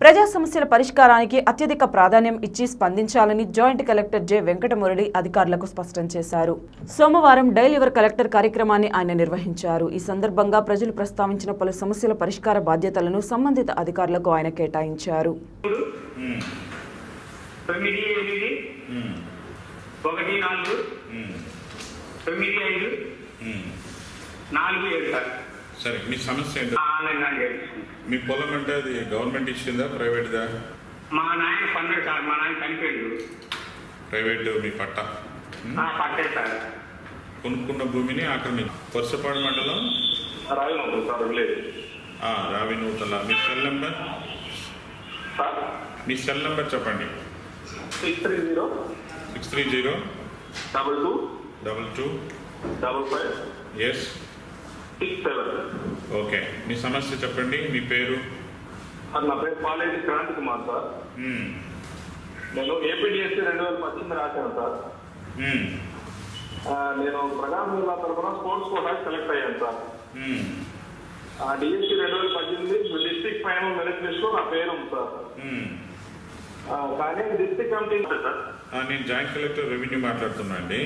ప్రజా సమస్యల పరిష్కారానికి అత్యధిక ప్రాధాన్యం ఇచ్చి స్పందించాలని జాయింట్ కలెక్టర్ జె వెంకటమురళి అధికారులకు స్పష్టం చేశారు సోమవారం డైలివర్ కలెక్టర్ కార్యక్రమాన్ని ఆయన నిర్వహించారు ఈ సందర్భంగా ప్రజలు ప్రస్తావించిన పలు సమస్యల పరిష్కార బాధ్యతలను సంబంధిత అధికారులకు ఆయన కేటాయించారు ఉమ్, తొమ్మిది ఎనిమిది ఉమ్, ఒకటి నాలుగు ఉమ్, తొమ్మిది ఐదు ఉమ్. నాలుగు ఏడు సార్ సరే మీ సమస్య ఏంటో ఆన్లైన్ కానీ చేస్తాం. మీ పొలం అంటే అది గవర్నమెంట్ ఇచ్చిందా ప్రైవేట్దా మా నాయన పన్నాడు సార్ మా నాయన చనిపోయిండు ప్రైవేట్ మీ పట్ట ఉమ్, ఆ, పట్టే సార్ కొనుక్కున్న భూమిని ఆక్రమించి కొరసపాడు మండలం రాయనప్పుడు సార్ విలేజ్ ఆ, రావి నూతల మీ సెల్ నెంబర్ సార్ మీ సెల్ నెంబర్ చెప్పండి six three zero six three zero double two double two double five S six seven okay మీ సమస్య చెప్పండి మీ పేరు సార్ నా పేరు పాలేటి క్రాంతి కుమార్ సార్ ఉమ్, నేను ఏపీడిఎస్సీ రెండు వేల పద్దెనిమిది రాశాను సార్ ఉమ్, ఆ, నేను ప్రకాశం జిల్లా తరఫున స్పోర్ట్స్ కోటాకి సెలెక్ట్ అయ్యాను సార్ ఉమ్, డిఎస్సీ రెండు వేల పద్దెనిమిది డిస్ట్రిక్ట్ ఫైనల్ మెరిట్ లిస్ట్ లో నా పేరు ఉంది సార్ ఉమ్. ఆ, కానీ డిస్ట్రిక్ట్ కమిటీ సార్ ఆ, నేను జాయింట్ కలెక్టర్ రెవెన్యూ మాట్లాడుతున్నా అండి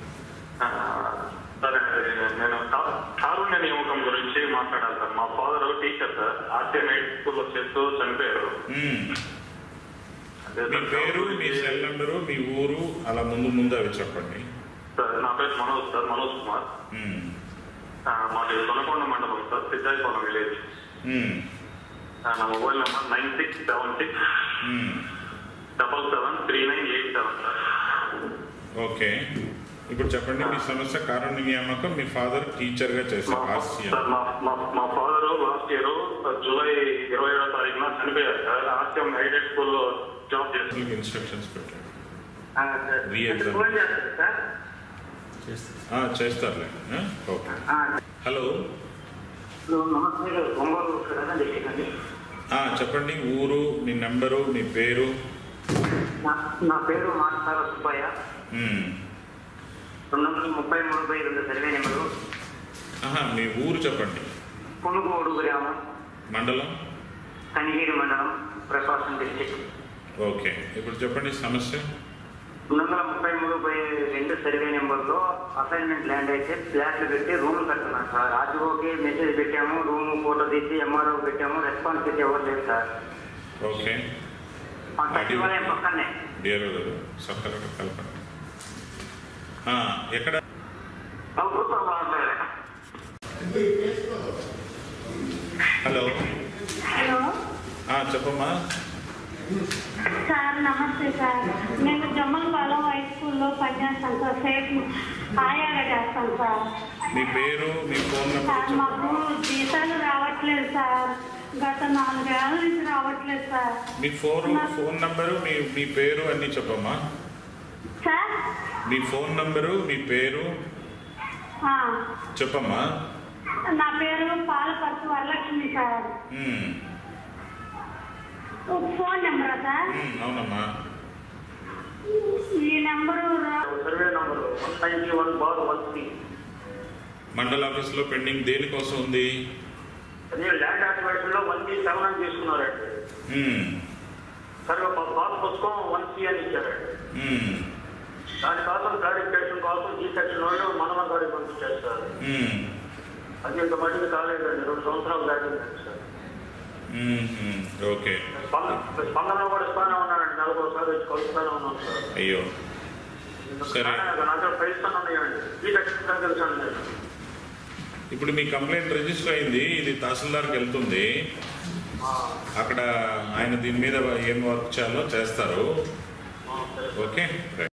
సరే నేను కారుణ్య నియామకం గురించి మాట్లాడాలి సార్ మా father teacher sir RTM eight స్కూల్లో చేస్తూ చనిపోయారు ఉమ్. అదే మీ సార్, పేరు మీ సెల్ నెంబరు మీ ఊరు అలా ముందు ముందు అవి చెప్పండి సార్ నా పేరు మనోజ్ సార్ మనోజ్ కుమార్ ఉమ్, ఆ, మాది తొనకొండ మండలం సార్ సిద్ధాయిపోలం విలేజ్ ఉమ్, ఆ, నా mobile number nine six seven six ఉమ్. Double seven three nine eight seven sir okay ఇప్పుడు చెప్పండి మీ సమస్య కారుణ్య నియామకం మీ ఫాదర్ టీచర్గా మా చేశారు సార్ ఆర్సీఎం మా మా- మా ఫాదర్ లాస్ట్ ఇయర్ జూలై ఇరవై ఏడో తారీఖున చనిపోయారు సార్ ఆర్టీఎం ఎయిడెడ్ స్కూల్లో జాబ్ చేస్తారు ఇన్స్ట్రక్షన్స్ పెట్టారు ఆ, సార్. Re exam. ఫోన్ చేస్తారు సార్ ఆ, చేస్తారులే ఆ? ఓకే ఆ, హలో ఇప్పుడు నమస్తే ఒంగోలు ప్రధాన డిస్ట్రిక్ట్ అండి ఆ, చెప్పండి ఊరు మీ నెంబరు మీ పేరు నా- నా పేరు మానసాల సుబ్బయ్య ఉమ్. రెండు వందల ముప్పై మూడు బై రెండు సర్వే నెంబరు ఆహా, మీ ఊరు చెప్పండి కొనుగోడు గ్రామం మండలం కనిగిరి మండలం ప్రకాశం డిస్ట్రిక్ట్ ఓకే ఇప్పుడు చెప్పండి సమస్య రెండు వందల ముప్పై మూడు బై రెండు సర్వే నెంబర్లో అసైన్మెంట్ ల్యాండ్ అయితే ఫ్లాట్లు పెట్టి రూమ్ కడుతున్నాం సార్ ఆర్టీఓకి మెసేజ్ పెట్టాము రూమ్ ఫోటో తీసి ఎంఆర్ఓ పెట్టాము రెస్పాన్స్ అయితే ఎవరు లేదు సార్ ఓకే ఆ సచివాలయం పక్కనే డిఆర్ఓ గారు సబ్ కలెక్టర్ కలపండి ఆ, ఎక్కడ ఆ ఊరుకో బాగుంటుంది. హలో హలో ఆ, చెప్పమ్మా సార్ నమస్తే సార్ మేము జమ్మలపాలెం హై స్కూల్లో పనిచేస్తాం సార్ సేఫ్ ఆయాగా చేస్తాం సార్ మీ పేరు మీ ఫోన్ నెంబర్ సార్ మాకు జీతాలు రావట్లేదు సార్ గత నాలుగేళ్ల నుంచి రావట్లేదు సార్ మీ ఫోన్ ఫోన్ నంబరు మీ మీ పేరు అన్నీ చెప్పమ్మా సార్ మీ ఫోన్ నంబరు మీ పేరు ఆ, చెప్పమ్మా నా పేరు పాలపర్తి వరలక్ష్మి సార్ ఉమ్, ఫోన్ నెంబరా సార్ ఉమ్, అవునమ్మా ఈ నెంబరు రా- survey number one ninety one bar one three మండల ఆఫీస్లో పెండింగ్ దేనికోసం ఉంది అదే ల్యాండ్ యాక్టివేషన్ లో వన్ సి సెవెన్ అని తీసుకున్నారండి ఉమ్, సరే మా పాస్ పుస్తకం వన్ సి అని ఇచ్చారండి ఉమ్, దానికోసం క్లారిఫికేషన్ కోసం ఈ సెక్షన్ వాళ్ళు మనమ గారికి పంపించేస్తారు ఉమ్, అది ఇంత మట్టికి కాలేదండి రెండు సంవత్సరాలు దాటిందండి సార్ ఉమ్, ఉమ్, ఓకే స్పందన స్పందన కూడా ఇస్తానే ఉన్నానండి నెలకు ఒకసారి వచ్చి కలుస్తానే ఉన్నాను సార్ అయ్యో సరే. నాకు ప్రయత్నం ఉన్నాయండి ఈ సెక్షన్ తెలుసండి నేను ఇప్పుడు మీ కంప్లైంట్ రిజిస్టర్ అయింది ఇది తహసీల్దార్కి వెళ్తుంది ఆ, అక్కడ ఆయన దీని మీద ఏం వర్క్ చేయాలో చేస్తారు ఆ, సరే ఓకే రైట్